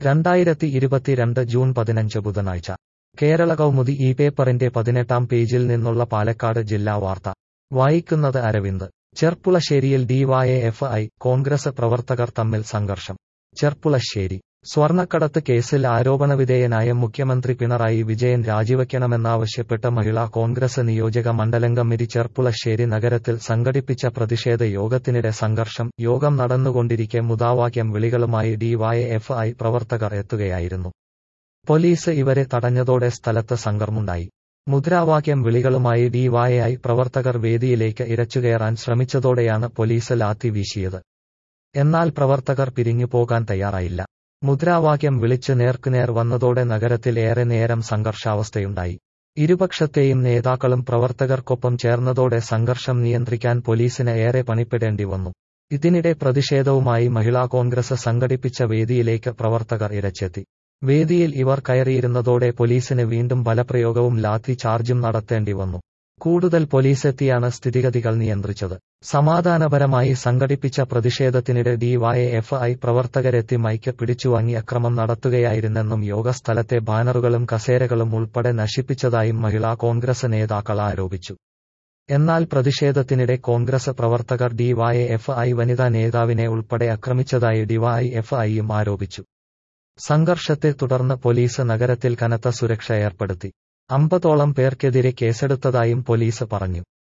രണ്ടായിരത്തി ഇരുപത്തിരണ്ട് ജൂൺ പതിനഞ്ച് ബുധനാഴ്ച കേരള കൗമുദി ഈ പേപ്പറിന്റെ പതിനെട്ടാം പേജിൽ നിന്നുള്ള പാലക്കാട് ജില്ലാ വാർത്ത വായിക്കുന്നത് അരവിന്ദ് ചെർപ്പുളശ്ശേരിയിൽ ഡിവൈഎഫ് ഐ കോൺഗ്രസ് പ്രവർത്തകർ തമ്മിൽ സംഘർഷം ചെർപ്പുളശ്ശേരി സ്വർണക്കടത്ത് കേസിൽ ആരോപണവിധേയനായ മുഖ്യമന്ത്രി പിണറായി വിജയൻ രാജിവെക്കണമെന്നാവശ്യപ്പെട്ട് മഹിളാ കോൺഗ്രസ് നിയോജക മണ്ഡലം കമ്മിറ്റി ചെർപ്പുളശ്ശേരി നഗരത്തിൽ സംഘടിപ്പിച്ച പ്രതിഷേധ യോഗത്തിനിടെ സംഘർഷം യോഗം നടന്നുകൊണ്ടിരിക്കെ മുദ്രാവാക്യം വിളികളുമായി ഡിവൈഎഫ് ഐ പ്രവർത്തകർ എത്തുകയായിരുന്നു പോലീസ് ഇവരെ തടഞ്ഞതോടെ സ്ഥലത്ത് സംഘർമുണ്ടായി മുദ്രാവാക്യം വിളികളുമായി ഡിവൈഐ പ്രവർത്തകർ വേദിയിലേക്ക് ഇരച്ചുകയറാൻ ശ്രമിച്ചതോടെയാണ് പോലീസ് ലാത്തി വീശിയത് എന്നാൽ പ്രവർത്തകർ പിരിഞ്ഞു പോകാൻ തയ്യാറായില്ല മുദ്രാവാക്യം വിളിച്ച് നേർക്കുനേർ വന്നതോടെ നഗരത്തിൽ ഏറെ നേരം സംഘർഷാവസ്ഥയുണ്ടായി ഇരുപക്ഷത്തെയും നേതാക്കളും പ്രവർത്തകർക്കൊപ്പം ചേർന്നതോടെ സംഘർഷം നിയന്ത്രിക്കാൻ പോലീസിന് ഏറെ പണിപ്പെടേണ്ടി വന്നു ഇതിനിടെ പ്രതിഷേധവുമായി മഹിളാ കോൺഗ്രസ് സംഘടിപ്പിച്ച വേദിയിലേക്ക് പ്രവർത്തകർ ഇരച്ചെത്തി വേദിയിൽ ഇവർ കയറിയിരുന്നതോടെ പോലീസിന് വീണ്ടും ബലപ്രയോഗവും ലാത്തി ചാർജും നടത്തേണ്ടി വന്നു കൂടുതൽ പോലീസെത്തിയാണ് സ്ഥിതിഗതികൾ നിയന്ത്രിച്ചത് സമാധാനപരമായി സംഘടിപ്പിച്ച പ്രതിഷേധത്തിനിടെ ഡിവൈഎഫ് ഐ പ്രവർത്തകരെത്തി മൈക്ക് പിടിച്ചുവാങ്ങി അക്രമം നടത്തുകയായിരുന്നെന്നും യോഗസ്ഥലത്തെ ബാനറുകളും കസേരകളും ഉൾപ്പെടെ നശിപ്പിച്ചതായും മഹിളാ കോൺഗ്രസ് നേതാക്കൾ ആരോപിച്ചു എന്നാൽ പ്രതിഷേധത്തിനിടെ കോൺഗ്രസ് പ്രവർത്തകർ ഡിവൈഎഫ് ഐ വനിതാ നേതാവിനെ ഉൾപ്പെടെ ആക്രമിച്ചതായി ഡിവൈഎഫ് ഐയും ആരോപിച്ചു സംഘർഷത്തെ തുടർന്ന് പോലീസ് നഗരത്തിൽ കനത്ത സുരക്ഷ ഏർപ്പെടുത്തി അമ്പതോളം പേർക്കെതിരെ കേസെടുത്തതായും പോലീസ് പറഞ്ഞു